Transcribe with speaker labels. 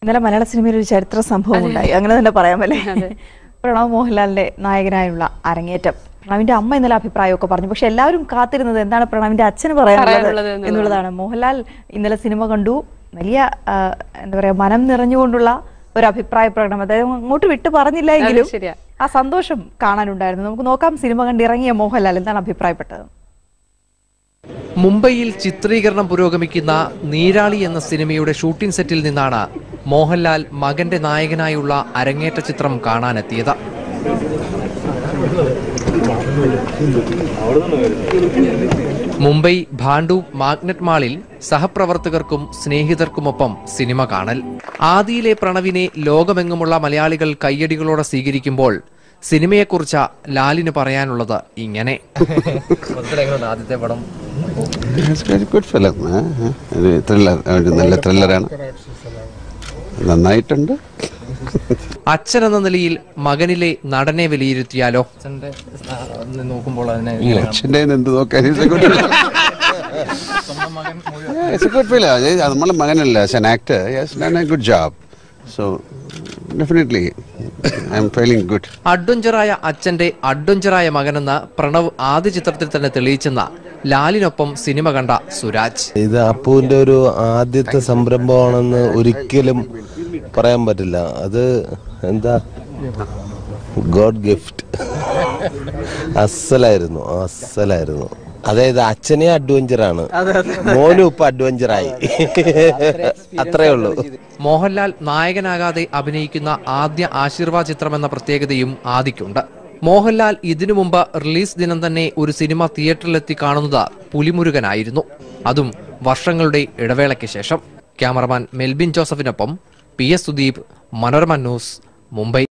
Speaker 1: ഇന്നലെ മലയാള സിനിമയിൽ ഒരു ചരിത്ര സംഭവം ഉണ്ടായി അങ്ങനെ തന്നെ പറയാമല്ലേ പ്രണവ് മോഹൻലാലിന്റെ നായകനായുള്ള അരങ്ങേറ്റം പ്രണവിന്റെ അമ്മ ഇന്നലെ അഭിപ്രായമൊക്കെ പറഞ്ഞു പക്ഷെ എല്ലാവരും കാത്തിരുന്നത് എന്താണ് പ്രണവിന്റെ അച്ഛന്
Speaker 2: പറയാനുള്ളത്
Speaker 1: പറയാനുള്ളത്
Speaker 2: എന്നുള്ളതാണ്.
Speaker 1: എന്നുള്ളതാണ് മോഹൻലാൽ ഇന്നലെ സിനിമ കണ്ടു വലിയ ആ, എന്താ പറയാ മനം നിറഞ്ഞുകൊണ്ടുള്ള ഒരു അഭിപ്രായ പ്രകടനം അതായത് അങ്ങോട്ട് വിട്ടു പറഞ്ഞില്ല എങ്കിലും
Speaker 2: അത് ശരിയാ.
Speaker 1: ആ സന്തോഷം കാണാനുണ്ടായിരുന്നു നമുക്ക് നോക്കാം സിനിമ കണ്ടിറങ്ങിയ മോഹൻലാൽ എന്താണ് അഭിപ്രായപ്പെട്ടത്
Speaker 3: മുംബൈയിൽ ചിത്രീകരണം പുരോഗമിക്കുന്ന നീരാളി എന്ന സിനിമയുടെ ഷൂട്ടിംഗ് സെറ്റിൽ നിന്നാണ് മോഹൻലാൽ മകന്റെ നായകനായുള്ള അരങ്ങേറ്റ ചിത്രം കാണാനെത്തിയത് മുംബൈ ഭാണ്ടു മാഗ്നറ്റ് മാളിൽ സഹപ്രവർത്തകർക്കും സ്നേഹിതർക്കുമൊപ്പം സിനിമ കാണൽ ആദിയിലെ പ്രണവിനെ ലോകമെങ്ങുമുള്ള മലയാളികൾ കയ്യടികളോടെ സ്വീകരിക്കുമ്പോൾ സിനിമയെക്കുറിച്ച് ലാലിന് പറയാനുള്ളത് ഇങ്ങനെ ആദ്യത്തെ പടം
Speaker 4: വെരി ഗുഡ് ഫിലിം ഒരു ത്രില്ലർ ഒരു നല്ല ത്രില്ലറാണ് നന്നായിട്ടുണ്ട്
Speaker 3: അച്ഛൻ എന്ന നിലയിൽ മകനിലെ നടനെ വിലയിരുത്തിയാലോ അച്ഛന്റെ നോക്കുമ്പോൾ അതിനെ
Speaker 4: അച്ഛൻ്റെ എന്ത് നോക്കാൻ ഗുഡ് ഫിലിം നമ്മളെ മകനല്ല as an actor yes done a good job so definitely I'm feeling good
Speaker 3: അഡ്വഞ്ചറായ അച്ഛന്റെ അഡ്വഞ്ചറായ മകനെന്ന് പ്രണവ് ആദ്യ ചിത്രത്തിൽ തന്നെ തെളിയിച്ചെന്ന ലാലിനൊപ്പം സിനിമ കണ്ട സുരാജ്
Speaker 5: ഇത് അപ്പുവിന്റെ ഒരു ആദ്യത്തെ സംരംഭമാണെന്ന് ഒരിക്കലും പറയാൻ പറ്റില്ല അത് എന്താ ഗോഡ് ഗിഫ്റ്റ് അസലായിരുന്നു അസലായിരുന്നു അതായത് അച്ഛനെ അഡ്വഞ്ചറാണ് മോനും ഇപ്പൊ അഡ്വഞ്ചറായി അത്രേ ഉള്ളൂ
Speaker 3: മോഹൻലാൽ നായകനാകാതെ അഭിനയിക്കുന്ന ആദ്യ ആശീർവാദ് ചിത്രം എന്ന പ്രത്യേകതയും ആദിക്കുണ്ട് മോഹൻലാൽ ഇതിനു മുമ്പ് റിലീസ് ദിനം തന്നെ ഒരു സിനിമ തിയേറ്ററിലെത്തി കാണുന്നത് പുലിമുരുകനായിരുന്നു അതും വർഷങ്ങളുടെ ഇടവേളയ്ക്ക് ശേഷം ക്യാമറമാൻ മെൽബിൻ ജോസഫിനൊപ്പം P S Sudeep Manorama news Mumbai